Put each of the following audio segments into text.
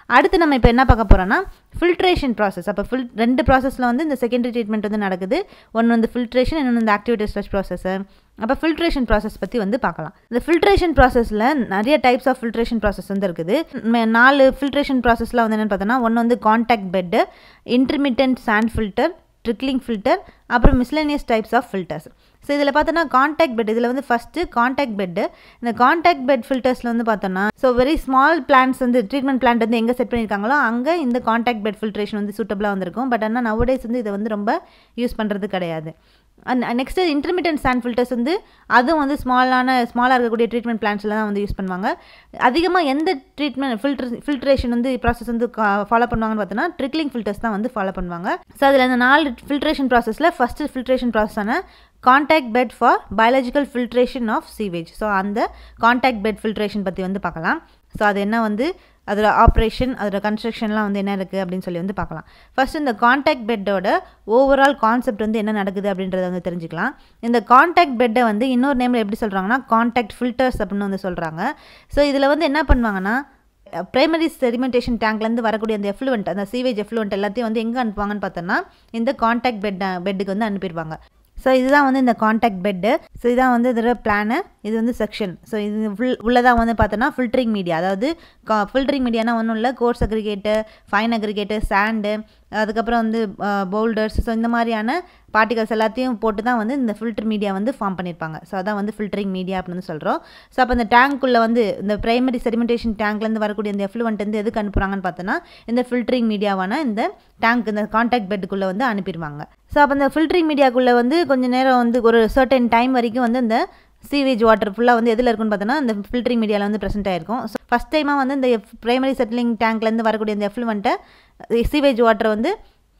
அடுத்து நம்ம இப்போ என்ன பார்க்க போகிறோம்னா ஃபில்ட்ரேஷன் ப்ராசஸ் அப்போ ஃபில் ரெண்டு ப்ராசஸில் வந்து இந்த செகண்டரி ட்ரீட்மெண்ட் வந்து நடக்குது ஒன்று வந்து ஃபில்ட்ரேஷன் இன்னொன்று வந்து ஆக்டிவ் டிஸ்டர்ஸ் ப்ராசஸ் அப்போ ஃபில்ட்ரேஷன் ப்ராசஸ் பற்றி வந்து பார்க்கலாம் இந்த ஃபில்ட்ரேஷன் ப்ராசஸில் நிறைய டைப்ஸ் ஆஃப் ஃபில்ட்ரேஷன் ப்ராசஸ் வந்து இருக்குது ம- நாலு ஃபில்ட்ரேஷன் ப்ராசஸில் வந்து என்னென்னு பார்த்தோன்னா ஒன்று வந்து contact bed intermediate sand filter trickling filter அப்புறம் miscellaneous types of filters so இதில் பார்த்தோன்னா காண்டாக்ட் பெட் இதில் வந்து ஃபஸ்ட்டு காண்டாக்ட் பெட்டு இந்த காண்டாக்ட் பெட் ஃபில்டர்ஸில் வந்து பார்த்தோன்னா ஸோ வெரி ஸ்மால் பிளான்ஸ் வந்து ட்ரீட்மெண்ட் பிளான்ட் வந்து எங்கே செட் பண்ணியிருக்காங்களோ அங்கே இந்த காண்டாக்ட் பெட் ஃபில்ட்ரேஷன் வந்து சூட்டபுளாக வந்திருக்கும் பட் ஆனால் நவடேஸ் வந்து இதை வந்து ரொம்ப யூஸ் பண்ணுறது கிடையாது and next intermediate sand filters வந்து அதுவும் வந்து ஸ்மாலான ஸ்மாலாக இருக்கக்கூடிய ட்ரீட்மெண்ட் பிளான்ஸில் தான் வந்து யூஸ் பண்ணுவாங்க அதிகமாக எந்த ட்ரீட்மெண்ட் ஃபில்டர் ஃபில்ட்ரேஷன் வந்து ப்ராசஸ் வந்து ஃபாலோ பண்ணுவாங்கன்னு பார்த்தோன்னா ட்ரிக்லிங் ஃபில்டர்ஸ் தான் வந்து ஃபாலோ பண்ணுவாங்க ஸோ அதில் இந்த நாலு ஃபில்ட்ரேஷன் ப்ராசஸில் ஃபஸ்ட்டு ஃபில்ட்ரேஷன் ப்ராசஸான contact bed for biological filtration of sewage so அந்த காண்டாக்ட் பெட் ஃபில்ட்ரேஷன் பற்றி வந்து பார்க்கலாம் ஸோ அது என்ன வந்து அதோட ஆப்ரேஷன் அதோட கன்ஸ்ட்ரக்ஷன்லாம் வந்து என்ன இருக்குது அப்படின்னு சொல்லி வந்து பார்க்கலாம் ஃபர்ஸ்ட் இந்த காண்டாக்ட் பெட்டோட ஓவரால் கான்செப்ட் வந்து என்ன நடக்குது அப்படின்றத வந்து தெரிஞ்சுக்கலாம் இந்த காண்டாக்ட் பெட்டை வந்து இன்னொரு நேமில் எப்படி சொல்கிறாங்கன்னா காண்டாக்ட் ஃபில்டர்ஸ் அப்படின்னு வந்து சொல்கிறாங்க ஸோ இதில் வந்து என்ன பண்ணுவாங்கன்னா பிரைமரி செடிமெண்டேஷன் டேங்க்லேருந்து வரக்கூடிய அந்த எஃப்ளூவெண்ட் அந்த சீவேஜ் எஃப்ளூவெண்ட் எல்லாத்தையும் வந்து எங்கே அனுப்புவாங்கன்னு பார்த்தோன்னா இந்த காண்டாக்ட் பெட் பெட்டுக்கு வந்து அனுப்பிடுவாங்க ஸோ இதுதான் வந்து இந்த காண்டாக்ட் பெட்டு ஸோ இதான் வந்து இதோட பிளானு இது வந்து செக்ஷன் ஸோ இது ஃபுல் உள்ளதாக வந்து பார்த்தோன்னா ஃபில்டரிங் மீடியா அதாவது ஃபில்டரிங் மீடியானா ஒன்றும் இல்லை coarse aggregate fine aggregate sand அதுக்கப்புறம் வந்து பவுல்டர்ஸ் ஸோ இந்த மாதிரியான பார்ட்டிகல்ஸ் எல்லாத்தையும் போட்டு தான் வந்து இந்த ஃபில்டர் மீடியா வந்து ஃபார்ம் பண்ணியிருப்பாங்க ஸோ அதான் வந்து ஃபில்டரிங் மீடியா அப்படின்னு சொல்கிறோம் ஸோ அப்போ இந்த டேங்க்குள்ளே வந்து இந்த பிரைமரி செடிமெண்டேஷன் டேங்க்லேருந்து வரக்கூடிய இந்த எஃப்ளூவெண்ட் வந்து எதுக்கு அனுப்புகிறாங்கன்னு பார்த்தோன்னா இந்த ஃபில்டரிங் மீடியாவான இந்த டேங்க் இந்த காண்டாக்ட் பெட்டுக்குள்ளே வந்து அனுப்பிடுவாங்க ஸோ அப்போ இந்த ஃபில்டரிங் மீடியாக்குள்ளே வந்து கொஞ்சம் நேரம் வந்து ஒரு சர்டன் டைம் வரைக்கும் வந்து இந்த சீவேஜ் வாட்டர் ஃபுல்லாக வந்து எதில் இருக்குன்னு பார்த்தோன்னா இந்த ஃபில்டரிங் மீடியாவில் வந்து ப்ரெசென்ட் ஆயிருக்கும் ஸோ ஃபஸ்ட் டைமாக வந்து இந்த பிரைமரி செட்டிலிங் டேங்க்லேருந்து வரக்கூடிய இந்த எஃப்ளூவெண்ட்டை சீவேஜ் வாட்டர் வந்து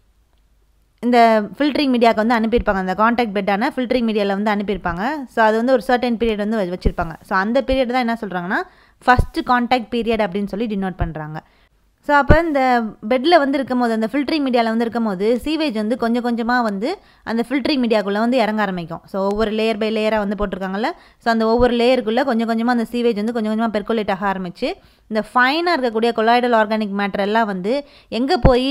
இந்த ஃபில்டரிங் மீடியாவுக்கு வந்து அனுப்பியிருப்பாங்க அந்த காண்டாக்ட் பெட்டான ஃபில்டரிங் மீடியாவில் வந்து அனுப்பியிருப்பாங்க ஸோ அது வந்து ஒரு சர்டன் பீரியட் வந்து வ- வச்சிருப்பாங்க ஸோ அந்த பீரியட் தான் என்ன சொல்கிறாங்கன்னா ஃபஸ்ட்டு காண்டாக்ட் பீரியட் அப்படின்னு சொல்லி டினோட் பண்ணுறாங்க ஸோ அப்போ இந்த பெட்டில் வந்து இருக்கும்போது அந்த ஃபில்டரிங் மீடியாவில் வந்து இருக்கும்போது சீவேஜ் வந்து கொஞ்சம் கொஞ்சமாக வந்து அந்த ஃபில்டரிங் மீடியாக்குள்ளே வந்து இறங்க ஆரம்பிக்கும் ஸோ ஒவ்வொரு லேயர் பை லேயராக வந்து போட்டிருக்காங்கல்ல ஸோ அந்த ஒவ்வொரு லேயருக்குள்ளே கொஞ்சம் கொஞ்சமாக அந்த சீவேஜ் வந்து கொஞ்சம் கொஞ்சமாக பெர்குலேட் ஆக ஆரம்பிச்சு இந்த ஃபைனாக இருக்கக்கூடிய கொலாய்டல் ஆர்கானிக் மேட்டர் எல்லாம் வந்து எங்கே போய்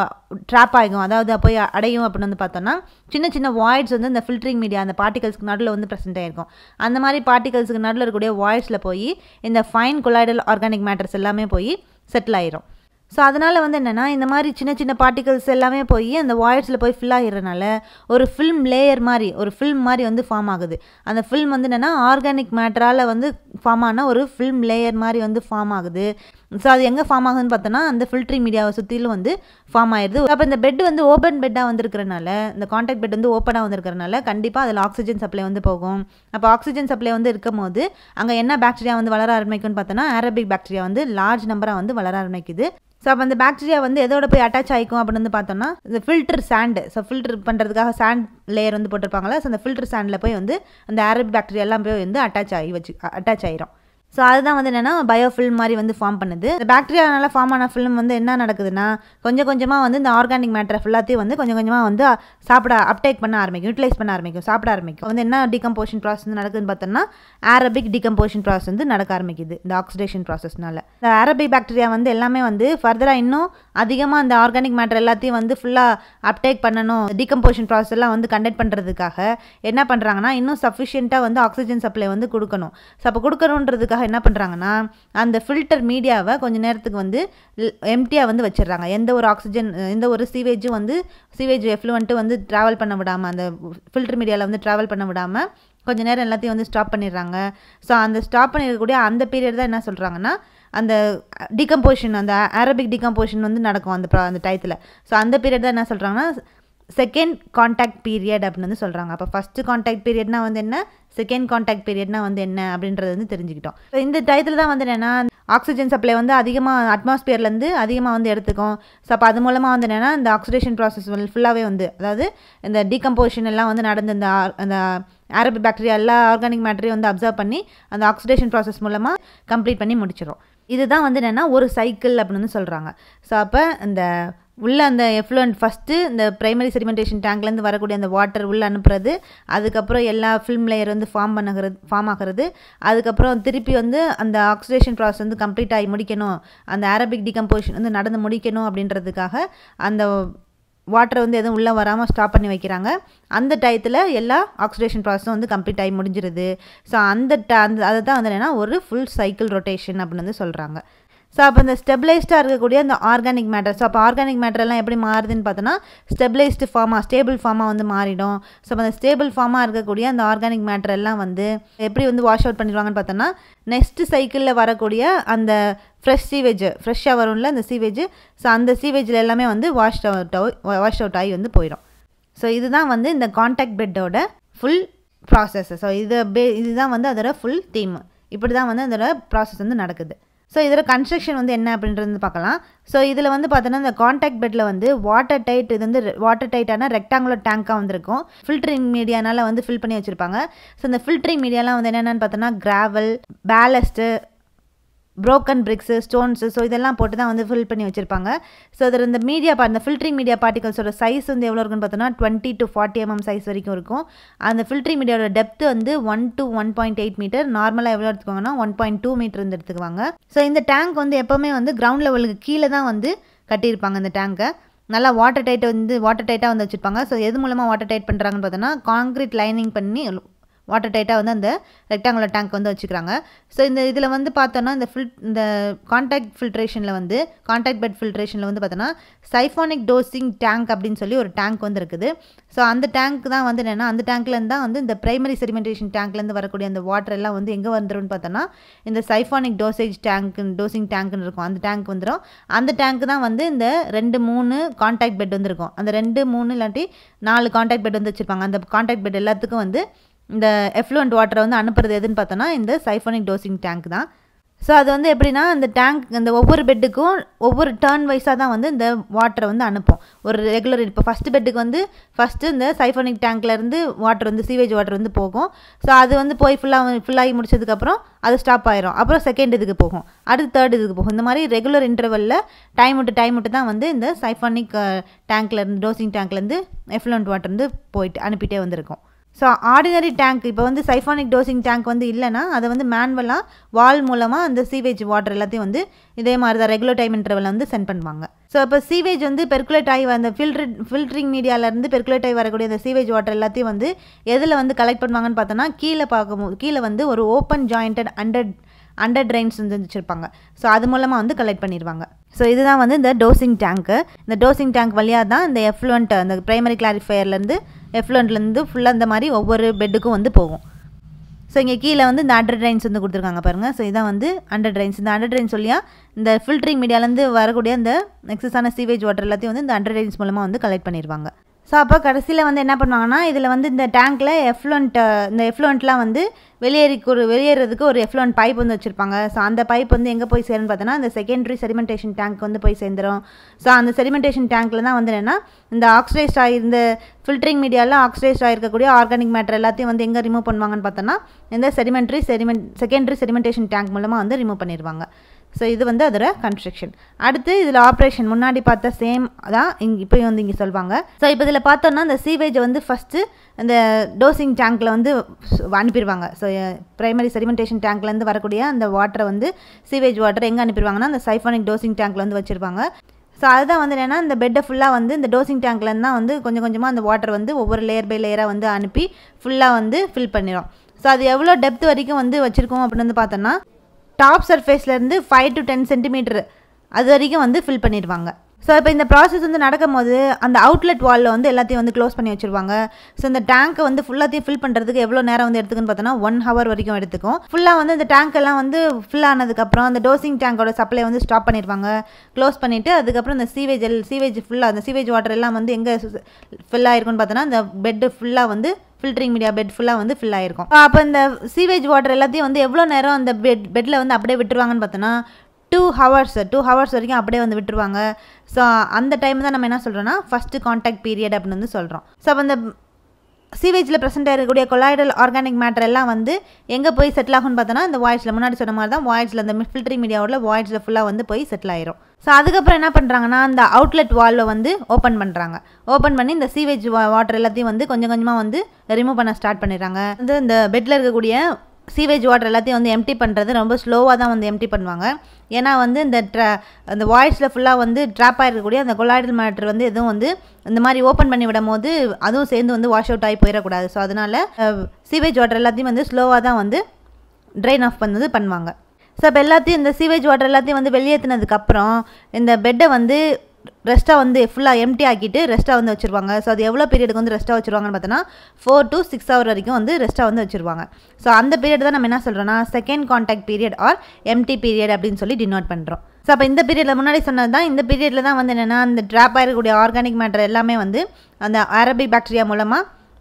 ட்ராப் ஆகும் அதாவது போய் அடையும் அப்படின்னு வந்து பார்த்தோன்னா சின்ன சின்ன வாய்ட்ஸ் வந்து இந்த ஃபில்டரிங் மீடியா அந்த பார்ட்டிகல்ஸ்க்கு நடுவில் வந்து ப்ரெசென்ட் ஆயிருக்கும் அந்த மாதிரி பார்ட்டிகல்ஸுக்கு நடுவில் இருக்கக்கூடிய வாய்ட்ஸில் போய் இந்த ஃபைன் கொலாய்டல் ஆர்கானிக் மேட்டர்ஸ் எல்லாமே போய் செட்டில் ஆயிரும் ஸோ அதனால் வந்து என்னென்னா இந்த மாதிரி சின்ன சின்ன பார்ட்டிகல்ஸ் எல்லாமே போய் அந்த வாய்ஸில் போய் ஃபில் ஆகிறனால ஒரு ஃபில்ம் லேயர் மாதிரி ஒரு ஃபில்ம் மாதிரி வந்து ஃபார்ம் ஆகுது அந்த ஃபில்ம் வந்து என்னென்னா ஆர்கானிக் மேட்டரால் வந்து ஃபார்ம் ஆன ஒரு ஃபில்ம் லேயர் மாதிரி வந்து ஃபார்ம் ஆகுது ஸோ அது எங்கே ஃபார்ம் ஆகுதுன்னு பார்த்தோன்னா அந்த ஃபில்டரிங் மீடியாவை சுற்றிலும் வந்து ஃபார்ம் ஆயிடுது அப்போ இந்த பெட் வந்து ஓப்பன் பெட்டாக வந்திருக்கிறனால இந்த காண்டாக்ட் பெட் வந்து ஓப்பனாக வந்திருக்கிறனால கண்டிப்பாக அதில் ஆக்சிஜன் சப்ளை வந்து போகும் அப்போ ஆக்சிஜன் சப்ளை வந்து இருக்கும் போது அங்கே என்ன பாக்டீரியா வந்து வளர ஆரம்பிக்கும்னு பார்த்தோன்னா அரபிக் பாக்டீரியா வந்து லார்ஜ் நம்பராக வந்து வளர ஆரம்பிக்குது ஸோ அப்போ அந்த பாக்டீரியா வந்து எதோட போய் அட்டாச் ஆகிக்கும் அப்படின்னு வந்து பார்த்தோம்னா இந்த ஃபில்டர் சாண்டு ஸோ ஃபில்டர் பண்ணுறதுக்காக சாண்ட் லேயர் வந்து போட்டிருப்பாங்களா ஸோ அந்த ஃபில்டர் சாண்டில் போய் வந்து அந்த அரபிக் பாக்டீரியா எல்லாம் போய் வந்து அட்டாச் ஆகி வச்சு அட்டாச் ஆயிரும் ஸோ அதுதான் வந்து என்னென்னா பயோஃபில்ம் மாதிரி வந்து ஃபார்ம் பண்ணுது இந்த பாக்டீரியானால ஃபார்ம் ஆன ஃபில்ம் வந்து என்ன நடக்குதுன்னா கொஞ்சம் கொஞ்சமாக வந்து இந்த ஆர்கானிக் மேட்டர் ஃபுல்லாத்தையும் வந்து கொஞ்சம் கொஞ்சமாக வந்து சாப்பிட அப்டேக் பண்ண ஆரம்பிக்கும் யூட்டிலைஸ் பண்ண ஆரம்பிக்கும் சாப்பிட ஆரம்பிக்கும் வந்து என்ன டிகம்போஷன் ப்ராசஸ் வந்து நடக்குதுன்னு பார்த்தோம்னா அரபிக் டிகம்போஷன் ப்ராசஸ் வந்து நடக்க ஆரம்பிக்குது இந்த ஆக்சிடேஷன் ப்ராசஸ்னால இந்த அரபிக் பாக்டீரியா வந்து எல்லாமே வந்து ஃபர்தராக இன்னும் அதிகமாக அந்த ஆர்கானிக் மேட்டர் எல்லாத்தையும் வந்து ஃபுல்லாக அப்டேக் பண்ணணும் டிகம்போஷன் ப்ராசஸ் எல்லாம் வந்து கண்டக்ட் பண்ணுறதுக்காக என்ன பண்ணுறாங்கன்னா இன்னும் சஃபிஷியண்ட்டாக வந்து ஆக்சிஜன் சப்ளை வந்து கொடுக்கணும் ஸோ அப்போ கொடுக்கணுன்றதுக்காக என்ன பண்ணுறாங்கன்னா அந்த ஃபில்டர் மீடியாவை கொஞ்சம் நேரத்துக்கு வந்து எம்டியாக வந்து வச்சிடுறாங்க எந்த ஒரு ஆக்சிஜன் எந்த ஒரு சீவேஜும் வந்து சீவேஜ் எஃப்ளூவன்ட்டு வந்து ட்ராவல் பண்ண விடாமல் அந்த ஃபில்டர் மீடியாவில் வந்து ட்ராவல் பண்ண விடாமல் கொஞ்ச நேரம் எல்லாத்தையும் வந்து ஸ்டாப் பண்ணிடுறாங்க ஸோ அந்த ஸ்டாப் பண்ணிருக்கக்கூடிய அந்த பீரியட் தான் என்ன சொல்கிறாங்கன்னா அந்த டிகம்போஷன் அந்த அரபிக் டிகம்போஷன் வந்து நடக்கும் அந்த ப்ரா- அந்த டயத்தில் ஸோ அந்த பீரியட் தான் என்ன சொல்கிறாங்கன்னா செகண்ட் காண்டாக்ட் பீரியட் அப்படின்னு வந்து சொல்கிறாங்க அப்போ ஃபஸ்ட்டு காண்டாக்ட் பீரியட்னா வந்து என்ன செகண்ட் காண்டாக்ட் பீரியட்னா வந்து என்ன அப்படின்றது வந்து தெரிஞ்சுக்கிட்டோம் ஸோ இந்த டயத்தில் தான் வந்து என்னென்னா ஆக்சிஜன் சப்ளை வந்து அதிகமாக அட்மாஸ்பியர்லேருந்து அதிகமாக வந்து எடுத்துக்கும் ஸோ அப்போ அது மூலமாக வந்து என்னென்னா இந்த ஆக்சிடேஷன் ப்ராசஸ் ஃபுல்லாகவே வந்து அதாவது இந்த டீகம்போஷன் எல்லாம் வந்து நடந்து இந்த ஆ- அந்த அரபிக் பாக்டீரியா எல்லா ஆர்கானிக் மேட்டரையும் வந்து அப்சர்வ் பண்ணி அந்த ஆக்சிடேஷன் ப்ராசஸ் மூலமாக கம்ப்ளீட் பண்ணி முடிச்சிடும் இதுதான் வந்து என்னென்னா ஒரு சைக்கிள் அப்படின்னு வந்து சொல்கிறாங்க ஸோ அப்போ இந்த உள்ள அந்த எஃப்ளூயன்ட் ஃபஸ்ட்டு இந்த பிரைமரி செடிமெண்டேஷன் டேங்க்லேருந்து வரக்கூடிய அந்த வாட்டர் உள்ளே அனுப்புறது அதுக்கப்புறம் எல்லா ஃபில்ம் லேயர் வந்து ஃபார்ம் பண்ணுகிறது ஃபார்ம் ஆகிறது அதுக்கப்புறம் திருப்பி வந்து அந்த ஆக்சிடேஷன் ப்ராசஸ் வந்து கம்ப்ளீட் ஆகி முடிக்கணும் அந்த அரபிக் டிகம்போசிஷன் வந்து நடந்து முடிக்கணும் அப்படின்றதுக்காக அந்த வாட்டர் வந்து எதுவும் உள்ளே வராமல் ஸ்டாப் பண்ணி வைக்கிறாங்க அந்த டயத்தில் எல்லா ஆக்சிடேஷன் ப்ராசஸும் வந்து கம்ப்ளீட் ஆகி முடிஞ்சிருது ஸோ அந்த ட அந்த அதை தான் வந்து என்னென்னா ஒரு ஃபுல் சைக்கிள் ரொட்டேஷன் அப்படின்னு வந்து சொல்கிறாங்க ஸோ அப்போ இந்த ஸ்டெபிளைஸ்டாக இருக்கக்கூடிய அந்த ஆர்கானிக் மேட்டர் ஸோ அப்போ ஆர்கானிக் மேட்டர் எல்லாம் எப்படி மாறுதுன்னு பார்த்தோன்னா ஸ்டெபிளைஸ்டு ஃபார்மாக ஸ்டேபிள் ஃபார்மாக வந்து மாறிடும் ஸோ அப்போ அந்த ஸ்டேபிள் ஃபார்மாக இருக்கக்கூடிய அந்த ஆர்கானிக் மேட்டர் எல்லாம் வந்து எப்படி வந்து வாஷ் அவுட் பண்ணிடுவாங்கன்னு பார்த்தோன்னா நெக்ஸ்ட் சைக்கிளில் வரக்கூடிய அந்த ஃப்ரெஷ் சீவேஜ் ஃப்ரெஷ்ஷாக வரும்ல அந்த சீவேஜ் ஸோ அந்த சீவேஜில் எல்லாமே வந்து வாஷ் அவுட் வாஷ் அவுட் ஆகி வந்து போயிடும் ஸோ இதுதான் வந்து இந்த காண்டாக்ட் பெட்டோட ஃபுல் ப்ராசஸ் ஸோ இது பே இதுதான் வந்து அதோட ஃபுல் தீம் இப்படி தான் வந்து அதோட ப்ராசஸ் வந்து நடக்குது ஸோ இதோட கன்ஸ்ட்ரக்ஷன் வந்து என்ன அப்படின்றது பார்க்கலாம் ஸோ இதில் வந்து பார்த்தோன்னா இந்த காண்டாக்ட் பெட்டில் வந்து வாட்டர் டைட் இது வந்து வாட்டர் டைட்டான ரெக்டாங்குலர் டேங்காக வந்திருக்கும் ஃபில்டரிங் மீடியானால வந்து ஃபில் பண்ணி வச்சுருப்பாங்க ஸோ இந்த ஃபில்டரிங் மீடியாலாம் வந்து என்னென்னு பார்த்தோன்னா gravel ballast broken bricks stones so இதெல்லாம் போட்டு தான் வந்து ஃபில் பண்ணி வச்சுருப்பாங்க ஸோ அதில் இந்த மீடியா பா இந்த ஃபில்ட்ரிங் மீடியா பார்ட்டிகல்ஸோட சைஸ் வந்து எவ்வளோ இருக்குன்னு பார்த்தோன்னா twenty to forty mm size வரைக்கும் இருக்கும் அந்த ஃபில்ட்ரிங் மீடியாவோட டெப்த் வந்து one to one point eight metre நார்மலாக எவ்வளோ எடுத்துக்கோங்கன்னா ஒன் பாயிண்ட் டூ மீட்டர் வந்து எடுத்துக்குவாங்க ஸோ இந்த டேங்க் வந்து எப்போவுமே வந்து கிரவுண்ட் லெவலுக்கு கீழே தான் வந்து கட்டியிருப்பாங்க இந்த டேங்கை நல்லா வாட்டர் டைட் வந்து வாட்டர் டைட்டாக வந்து வச்சுருப்பாங்க ஸோ எது மூலமாக வாட்டர் டைட் பண்ணுறாங்கன்னு பார்த்தோன்னா காங்கிரீட் லைனிங் பண்ணி வாட்டர் டைட்டாக வந்து அந்த ரெக்டாங்குலர் டேங்க் வந்து வச்சுக்கிறாங்க ஸோ இந்த இதில் வந்து பார்த்தோன்னா இந்த ஃபில் இந்த காண்டாக்ட் ஃபில்ட்ரேஷனில் வந்து காண்டாக்ட் பெட் ஃபில்ட்ரேஷனில் வந்து பார்த்தோன்னா சைஃபானிக் டோசிங் டேங்க் அப்படின்னு சொல்லி ஒரு டேங்க் வந்து இருக்குது ஸோ அந்த டேங்க் தான் வந்து என்னென்னா அந்த டேங்க்லேருந்து தான் வந்து இந்த பிரைமரி செடிமெண்டேஷன் டேங்க்லேருந்து வரக்கூடிய அந்த வாட்டர் எல்லாம் வந்து எங்கே வந்துரும்னு பார்த்தோன்னா இந்த சைஃபானிக் டோசேஜ் டேங்க் டோசிங் டேங்க்னு இருக்கும் அந்த டேங்க் வந்துடும் அந்த டேங்க் தான் வந்து இந்த ரெண்டு மூணு காண்டாக்ட் பெட் வந்து இருக்கும் அந்த ரெண்டு மூணு இல்லாட்டி நாலு காண்டாக்ட் பெட் வந்து வச்சுருப்பாங்க அந்த காண்டாக்ட் பெட் எல்லாத்துக்கும் வந்து இந்த எஃப்ளூயன்ட் வாட்டரை வந்து அனுப்புறது எதுன்னு பார்த்தோன்னா இந்த சைஃபோனிக் டோசிங் டேங்க் தான் ஸோ அது வந்து எப்படின்னா இந்த டேங்க் இந்த ஒவ்வொரு பெட்டுக்கும் ஒவ்வொரு டேர்ன் வைஸாக தான் வந்து இந்த வாட்டரை வந்து அனுப்பும் ஒரு ரெகுலர் இப்போ ஃபஸ்ட்டு பெட்டுக்கு வந்து ஃபஸ்ட்டு இந்த சைஃபோனிக் டேங்க்லேருந்து வாட்டர் வந்து சீவேஜ் வாட்டர் வந்து போகும் ஸோ அது வந்து போய் ஃபுல்லாக ஃபுல்லாகி முடிச்சதுக்கப்புறம் அது ஸ்டாப் ஆயிரும் அப்புறம் செகண்ட் இதுக்கு போகும் அடுத்து தேர்ட் இதுக்கு போகும் இந்த மாதிரி ரெகுலர் இன்டர்வலில் டைம் விட்டு டைம் விட்டு தான் வந்து இந்த சைஃபானிக் டேங்க்லேருந்து டோசிங் டேங்க்லேருந்து எஃப்ளூயன்ட் வாட்டர் வந்து போயிட்டு அனுப்பிட்டே வந்திருக்கும் ஸோ ஆர்டினரி டேங்க் இப்போ வந்து சைஃபானிக் டோசிங் டேங்க் வந்து இல்லைன்னா அதை வந்து மேனுவலாக வால் மூலமாக அந்த சீவேஜ் வாட்டர் எல்லாத்தையும் வந்து இதே மாதிரி தான் ரெகுலர் டைம் இன்டர்வலில் வந்து சென்ட் பண்ணுவாங்க ஸோ இப்போ சீவேஜ் வந்து பெர்குலேட் ஆகி அந்த ஃபில்ட்ரு ஃபில்ட்ரிங் மீடியாவிலேருந்து பெர்குலேட் ஆகி வரக்கூடிய அந்த சீவேஜ் வாட்டர் எல்லாத்தையும் வந்து எதில் வந்து கலெக்ட் பண்ணுவாங்கன்னு பார்த்தோன்னா கீழே பார்க்கும்போது கீழே வந்து ஒரு open jointed under under drains வந்து வச்சுருப்பாங்க ஸோ அது மூலமாக வந்து கலெக்ட் பண்ணிடுவாங்க ஸோ இதுதான் வந்து இந்த டோசிங் டேங்க்கு இந்த டோசிங் டேங்க் வழியாக தான் இந்த எஃப்ளூயன்ட் அந்த ப்ரைமரி கிளாரிஃபையர்லேருந்து எஃப்ளூயன்ட்லேருந்து ஃபுல்லாக இந்த மாதிரி ஒவ்வொரு பெட்டுக்கும் வந்து போகும் ஸோ இங்கே கீழே வந்து இந்த அண்டர் ட்ரைன்ஸ் வந்து கொடுத்துருக்காங்க பாருங்கள் ஸோ இதான் வந்து அண்டர் ட்ரைன்ஸ் இந்த அண்டர் ட்ரைன்ஸ் சொல்லியா இந்த ஃபில்ட்ரிங் மீடியாலேருந்து வரக்கூடிய இந்த எக்ஸஸான சீவேஜ் வாட்டர் எல்லாத்தையும் வந்து இந்த அண்டர் ட்ரைன்ஸ் மூலமாக வந்து கலெக்ட் பண்ணிடுவாங்க ஸோ அப்போ கடைசியில் வந்து என்ன பண்ணுவாங்கன்னா இதில் வந்து இந்த டேங்க்கில் எஃப்ளூயன்ட் இந்த எஃப்ளூயன்ட்லாம் வந்து வெளியேறிக்கு ஒரு வெளியேறதுக்கு ஒரு எஃப்ளூயன்ட் பைப் வந்து வச்சுருப்பாங்க ஸோ அந்த பைப் வந்து எங்கே போய் சேருன்னு பார்த்தோன்னா இந்த செகண்டரி செடிமெண்டேஷன் டேங்க் வந்து போய் சேர்ந்துடும் ஸோ அந்த செடிமெண்டேஷன் டேங்க்கில் தான் வந்து என்னென்னா இந்த ஆக்சிடைஸ்ட் ஆகி இந்த ஃபில்டரிங் மீடியாவில் ஆக்சிடைஸ்ட் ஆகிருக்கக்கூடிய ஆர்கானிக் மேட்டர் எல்லாத்தையும் வந்து எங்கே ரிமூவ் பண்ணுவாங்கன்னு பார்த்தோன்னா இந்த sedimentary sediment secondary sedimentation tank மூலமாக வந்து ரிமூவ் பண்ணிடுவாங்க ஸோ இது வந்து அதோட கன்ஸ்ட்ரக்ஷன் அடுத்து இதில் ஆப்ரேஷன் முன்னாடி பார்த்த சேம் தான் இங்கே இப்போ வந்து இங்கே சொல்லுவாங்க ஸோ இப்போ இதில் பார்த்தோன்னா இந்த சீவேஜை வந்து ஃபஸ்ட்டு இந்த டோசிங் டேங்க்கில் வந்து அனுப்பிடுவாங்க ஸோ ப்ரைமரி செடிமெண்டேஷன் டேங்க்லேருந்து வரக்கூடிய அந்த வாட்டரை வந்து சீவேஜ் வாட்டர் எங்கே அனுப்பிடுவாங்கன்னா அந்த சைஃபானிக் டோசிங் டேங்க்கில் வந்து வச்சுருப்பாங்க ஸோ அதுதான் வந்து என்னென்னா இந்த பெட்டை ஃபுல்லாக வந்து இந்த டோசிங் டேங்க்லேருந்து தான் வந்து கொஞ்சம் கொஞ்சமாக அந்த வாட்டர் வந்து ஒவ்வொரு லேயர் பை லேயராக வந்து அனுப்பி ஃபுல்லாக வந்து ஃபில் பண்ணிடும் ஸோ அது எவ்வளோ டெப்த் வரைக்கும் வந்து வச்சுருக்கோம் அப்படின்னு வந்து பார்த்தோன்னா டாப் சர்ஃபேஸ்லேருந்து ஃபைவ் டு டென் சென்டிமீட்டர் அது வரைக்கும் வந்து ஃபில் பண்ணிடுவாங்க ஸோ இப்போ இந்த ப்ராசஸ் வந்து நடக்கும்போது அந்த அவுட்லெட் வாலில் வந்து எல்லாத்தையும் வந்து க்ளோஸ் பண்ணி வச்சுருவாங்க ஸோ இந்த டேங்க்கை வந்து ஃபுல்லாத்தையும் ஃபில் பண்ணுறதுக்கு எவ்வளோ நேரம் வந்து எடுத்துக்குன்னு பார்த்தோன்னா ஒன் ஹவர் வரைக்கும் எடுத்துக்கும் ஃபுல்லாக வந்து இந்த டேங்க் எல்லாம் வந்து ஃபில் ஆனதுக்கப்புறம் அந்த டோசிங் டேங்கோட சப்ளை வந்து ஸ்டாப் பண்ணிடுவாங்க க்ளோஸ் பண்ணிவிட்டு அதுக்கப்புறம் இந்த சீவேஜ் எல் சீவேஜ் ஃபுல்லாக அந்த சீவேஜ் வாட்டர் எல்லாம் வந்து எங்கே ஃபில் ஆயிருக்குன்னு பார்த்தோன்னா இந்த பெட்டு ஃபுல்லாக வந்து ஃபில்டரிங் மீடியா பெட் ஃபுல்லாக வந்து ஃபில் ஆயிருக்கும் அப்போ இந்த சீவேஜ் வாட்டர் எல்லாத்தையும் வந்து எவ்வளோ நேரம் அந்த பெட் பெட்டில் வந்து அப்படியே விட்டுருவாங்கன்னு பார்த்தோன்னா டூ ஹவர்ஸ் டூ ஹவர்ஸ் வரைக்கும் அப்படியே வந்து விட்டுருவாங்க ஸோ அந்த டைம் தான் நம்ம என்ன சொல்கிறோன்னா ஃபஸ்ட்டு காண்டாக்ட் பீரியட் அப்படின்னு வந்து சொல்கிறோம் ஸோ அப்போ அந்த சீவேஜில் ப்ரெசென்ட் ஆகக்கூடிய கொலாய்டல் ஆர்கானிக் மேட்டர் எல்லாம் வந்து எங்கே போய் செட்டில் ஆகும்னு பார்த்தோன்னா இந்த வாய்ஸில் முன்னாடி சொன்ன மாதிரி தான் வாய்ஸில் அந்த ஃபில்டரிங் மீடியாவோட வாய்ஸில் ஃபுல்லாக வந்து போய் செட்டில் ஆயிரும் ஸோ அதுக்கப்புறம் என்ன பண்ணுறாங்கன்னா அந்த அவுட்லெட் வால்வை வந்து ஓப்பன் பண்ணுறாங்க ஓப்பன் பண்ணி இந்த சீவேஜ் வாட்டர் எல்லாத்தையும் வந்து கொஞ்சம் கொஞ்சமாக வந்து ரிமூவ் பண்ண ஸ்டார்ட் பண்ணிடுறாங்க வந்து இந்த பெட்டில் இருக்கக்கூடிய சீவேஜ் வாட்டர் எல்லாத்தையும் வந்து எம்டி பண்ணுறது ரொம்ப ஸ்லோவாக தான் வந்து எம்டி பண்ணுவாங்க ஏன்னா வந்து இந்த ட்ரா அந்த வாய்ஸில் ஃபுல்லாக வந்து ட்ராப் ஆகிருக்கக்கூடிய அந்த கொலாய்டல் மேட்ரு வந்து எதுவும் வந்து இந்த மாதிரி ஓப்பன் பண்ணி விடும் போது அதுவும் சேர்ந்து வந்து வாஷ் அவுட் ஆகி போயிடக்கூடாது ஸோ அதனால் சீவேஜ் வாட்டர் எல்லாத்தையும் வந்து ஸ்லோவாக தான் வந்து ட்ரைன் ஆஃப் பண்ணது பண்ணுவாங்க ஸோ இப்போ எல்லாத்தையும் இந்த சீவேஜ் வாட்டர் எல்லாத்தையும் வந்து வெளியேற்றினதுக்கப்புறம் இந்த பெட்டை வந்து ரெஸ்ட்டாக வந்து ஃபுல்லாக எம்டி ஆக்கிட்டு ரெஸ்ட்டாக வந்து வச்சுருவாங்க ஸோ அது எவ்வளோ பீரியடுக்கு வந்து ரெஸ்ட்டாக வச்சுருவாங்கன்னு பார்த்தோன்னா ஃபோர் டு சிக்ஸ் ஹவர் வரைக்கும் வந்து ரெஸ்ட்டாக வந்து வச்சுருவாங்க ஸோ அந்த பீரியட் தான் நம்ம என்ன சொல்கிறோன்னா second contact period or empty period அப்படின்னு சொல்லி டினோட் பண்ணுறோம் ஸோ அப்போ இந்த பீரியடில் முன்னாடி சொன்னது தான் இந்த பீரியடில் தான் வந்து என்னென்னா அந்த ட்ராப் ஆகிருக்கக்கூடிய ஆர்கானிக் மேட்டர் எல்லாமே வந்து அந்த அரபிக் பாக்டீரியா மூலமாக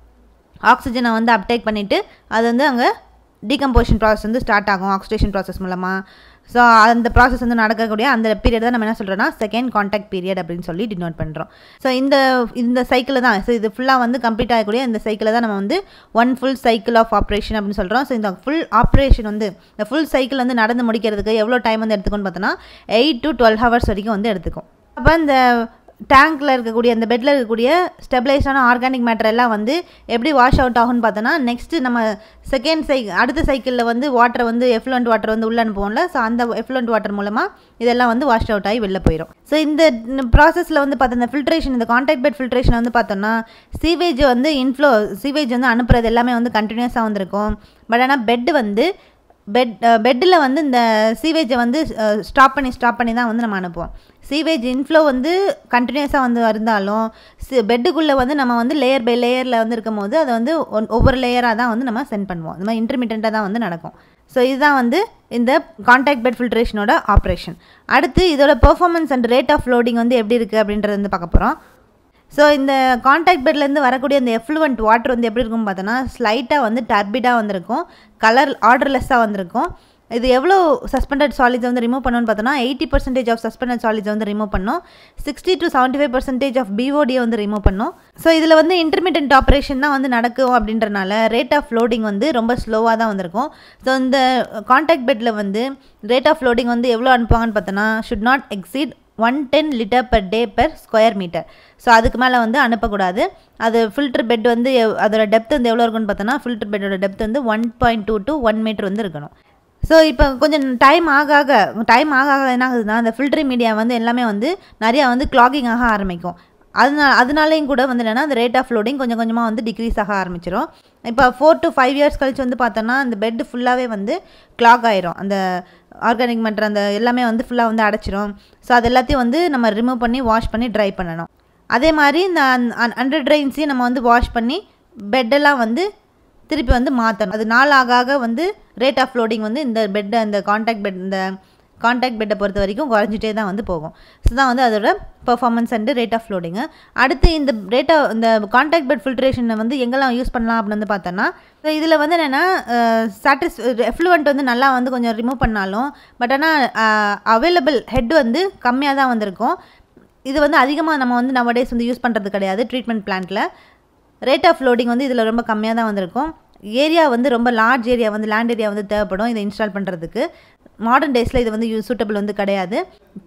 ஆக்சிஜனை வந்து அப்டேக் பண்ணிவிட்டு அது வந்து அங்கே டீகம்போஷன் ப்ராசஸ் வந்து ஸ்டார்ட் ஆகும் ஆக்சிடேஷன் ப்ராசஸ் மூலமாக ஸோ அந்த ப்ராசஸ் வந்து நடக்கக்கூடிய அந்த பீரியட் தான் நம்ம என்ன சொல்கிறோன்னா செகண்ட் காண்டாக்ட் பீரியட் அப்படின்னு சொல்லி டினோட் பண்ணுறோம் ஸோ இந்த இந்த சைக்கிள் தான் ஸோ இது ஃபுல்லாக வந்து கம்ப்ளீட் ஆகக்கூடிய இந்த சைக்கிளை தான் நம்ம வந்து one full cycle of operation அப்படின்னு சொல்கிறோம் ஸோ இந்த ஃபுல் ஆப்ரேஷன் வந்து இந்த ஃபுல் சைக்கிள் வந்து நடந்து முடிக்கிறதுக்கு எவ்வளோ டைம் வந்து எடுத்துக்கும்னு பார்த்தோன்னா எயிட் டு டுவெல் ஹவர்ஸ் வரைக்கும் வந்து எடுத்துக்கும் அப்போ இந்த டேங்க்கில் இருக்கக்கூடிய அந்த பெட்டில் இருக்கக்கூடிய ஸ்டெபிளைஸ்டான ஆர்கானிக் மேட்டர் எல்லாம் வந்து எப்படி வாஷ் அவுட் ஆகும்னு பார்த்தோன்னா நெக்ஸ்ட்டு நம்ம செகண்ட் சை அடுத்த சைக்கிளில் வந்து வாட்டரை வந்து எஃப்ளண்ட் வாட்டர் வந்து உள்ளே அனுப்புவோம்ல ஸோ அந்த எஃப்ளண்ட் வாட்டர் மூலமாக இதெல்லாம் வந்து வாஷ் அவுட் ஆகி வெளில போயிடும் ஸோ இந்த ப்ராசஸில் வந்து பார்த்தா இந்த ஃபில்ட்ரேஷன் இந்த கான்டாக்ட் பெட் ஃபில்ட்ரேஷன் வந்து பார்த்தோம்னா சீவேஜ் வந்து இன்ஃப்ளோ சீவேஜ் வந்து அனுப்புறது எல்லாமே வந்து கண்டினியூஸாக வந்திருக்கும் பட் ஆனால் பெட் வந்து பெட் பெட்டில் வந்து இந்த சீவேஜை வந்து ஸ்டாப் பண்ணி ஸ்டாப் பண்ணி தான் வந்து நம்ம அனுப்புவோம் சீவேஜ் இன்ஃப்ளோ வந்து கண்டினியூஸாக வந்து இருந்தாலும் பெட்டுக்குள்ளே வந்து நம்ம வந்து லேயர் பை லேயரில் வந்து இருக்கும் போது அதை வந்து ஒவ்வொரு லேயராக தான் வந்து நம்ம சென்ட் பண்ணுவோம் இந்த மாதிரி இன்டர்மீடியண்ட்டாக தான் வந்து நடக்கும் ஸோ இதுதான் வந்து இந்த கான்டாக்ட் பெட் ஃபில்ட்ரேஷனோட ஆப்ரேஷன் அடுத்து இதோட performance and rate of loading வந்து எப்படி இருக்குது அப்படின்றது வந்து பார்க்க போகிறோம் ஸோ இந்த கான்டாக்ட் பெட்லேருந்து வரக்கூடிய இந்த எஃப்ளூவன்ட் வாட்டர் வந்து எப்படி இருக்கும்னு பார்த்தோன்னா ஸ்லைட்டாக வந்து டர்பிடாக வந்திருக்கும் கலர் ஆர்டர்லெஸ்ஸாக வந்திருக்கும் இது எவ்வளோ சஸ்பெண்டட் சாலிட்ஸ் வந்து ரிமூவ் பண்ணணும்னு பார்த்தோன்னா eighty percentage of suspended solids வந்து ரிமூவ் பண்ணும் sixty to seventy five percentage of பிஓடியை வந்து ரிமூவ் பண்ணும் ஸோ இதில் வந்து இன்டர்மீடியன்ட் ஆப்ரேஷன் தான் வந்து நடக்கும் அப்படின்றனால ரேட் ஆஃப் லோடிங் வந்து ரொம்ப ஸ்லோவாக தான் வந்திருக்கும் ஸோ இந்த கான்டாக்ட் பெட்டில் வந்து ரேட் ஆஃப் லோடிங் வந்து எவ்வளோ அனுப்புவாங்கன்னு பார்த்தோன்னா should not exceed one ten litre per day per square metre so அதுக்கு மேலே வந்து அனுப்பக்கூடாது அது ஃபில்டர் பெட் வந்து அதோட டெப்த் வந்து எவ்வளோ இருக்குன்னு பார்த்தோன்னா ஃபில்டர் பெட்டோட டெப்த் வந்து one point two to one metre வந்து இருக்கணும் ஸோ இப்போ கொஞ்சம் டைம் ஆக ஆக டைம் ஆக ஆக என்ன ஆகுதுன்னா அந்த ஃபில்டர் மீடியா வந்து எல்லாமே வந்து நிறையா வந்து கிளாகிங் ஆக ஆரம்பிக்கும் அதனால அதனாலேயும் கூட வந்து என்னென்னா அந்த ரேட் ஆஃப் லோடிங் கொஞ்சம் கொஞ்சமாக வந்து டிக்ரீஸ் ஆக ஆரம்பிச்சிடும் இப்போ ஃபோர் டு ஃபைவ் இயர்ஸ் கழிச்சு வந்து பார்த்தோன்னா அந்த பெட் ஃபுல்லாகவே வந்து கிளாக் ஆயிரும் அந்த ஆர்கானிக் மேட்டர் அந்த எல்லாமே வந்து ஃபுல்லாக வந்து அடைச்சிரும் ஸோ அது எல்லாத்தையும் வந்து நம்ம ரிமூவ் பண்ணி வாஷ் பண்ணி ட்ரை பண்ணணும் அதே மாதிரி இந்த அண்டர் ட்ரைன்ஸையும் நம்ம வந்து வாஷ் பண்ணி பெட்டெல்லாம் வந்து திருப்பி வந்து மாற்றணும் அது நாள் ஆக ஆக வந்து ரேட் ஆஃப் லோடிங் வந்து இந்த பெட்டை இந்த காண்டாக்ட் பெட் இந்த காண்டாக்ட் பெட்டை பொறுத்த வரைக்கும் குறைஞ்சிட்டே தான் வந்து போகும் ஸோ தான் வந்து அதோட performance and rate of loading அடுத்து இந்த ரேட் ஆஃப் இந்த காண்டாக்ட் பெட் ஃபில்ட்ரேஷனை வந்து எங்கெல்லாம் யூஸ் பண்ணலாம் அப்படின்னு வந்து பார்த்தோன்னா ஸோ இதில் வந்து என்னென்னா சாட்டிஸ் எஃப்ளூவன்ட் வந்து நல்லா வந்து கொஞ்சம் ரிமூவ் பண்ணாலும் பட் ஆனால் அவைலபிள் ஹெட் வந்து கம்மியாக தான் வந்திருக்கும் இது வந்து அதிகமாக நம்ம வந்து நம்ம டேஸ் வந்து யூஸ் பண்ணுறது கிடையாது ட்ரீட்மெண்ட் பிளான்ட்டில் ரேட் ஆஃப் லோடிங் வந்து இதில் ரொம்ப கம்மியாக தான் வந்திருக்கும் ஏரியா வந்து ரொம்ப லார்ஜ் ஏரியா வந்து லேண்ட் ஏரியா வந்து தேவைப்படும் இதை இன்ஸ்டால் பண்ணுறதுக்கு மாடர்ன் டேஸில் இது வந்து யூஸ் சூட்டபிள் வந்து கிடையாது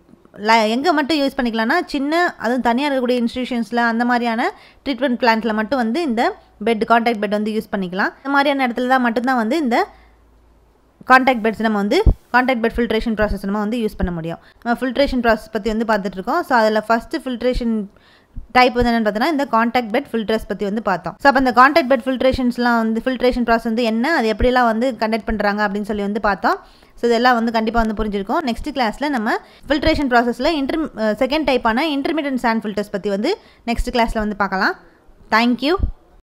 எங்கே மட்டும் யூஸ் பண்ணிக்கலாம்னா சின்ன அதுவும் தனியாக இருக்கக்கூடிய இன்ஸ்டியூஷன்ஸில் அந்த மாதிரியான ட்ரீட்மெண்ட் பிளான்ட்டில் மட்டும் வந்து இந்த பெட் காண்டாக்ட் பெட் வந்து யூஸ் பண்ணிக்கலாம் இந்த மாதிரியான இடத்துல தான் மட்டும்தான் வந்து இந்த காண்டாக்ட் பெட்ஸ் நம்ம வந்து காண்டாக்ட் பெட் ஃபில்ட்ரேஷன் ப்ராசஸ் நம்ம வந்து யூஸ் பண்ண முடியும் நம்ம ஃபில்ட்ரேஷன் ப்ராசஸ் பற்றி வந்து பார்த்துட்ருக்கோம் ஸோ அதில் ஃபஸ்ட்டு ஃபில்ட்ரேஷன் டைப் வந்து என்னென்னு பார்த்தோன்னா இந்த காண்டாக்ட் பெட் ஃபில்டர்ஸ் பற்றி வந்து பார்த்தோம் ஸோ அப்போ இந்த காண்டாக்ட் பெட் ஃபில்ட்ரேஷன்ஸ்லாம் வந்து ஃபில்ட்ரேஷன் ப்ராசஸ் வந்து என்ன அது எப்படிலாம் வந்து கண்டக்ட் பண்ணுறாங்க அப்படின்னு சொல்லி வந்து பார்த்தோம் ஸோ இதெல்லாம் வந்து கண்டிப்பாக வந்து புரிஞ்சிருக்கும் நெக்ஸ்ட் கிளாஸில் நம்ம ஃபில்ட்ரேஷன் ப்ராசஸில் இன்டர் செகண்ட் டைப்பான இன்டர்மீடியன்ட் சாண்ட் ஃபில்டர்ஸ் பற்றி வந்து நெக்ஸ்ட் கிளாஸில் வந்து பார்க்கலாம் தேங்க்யூ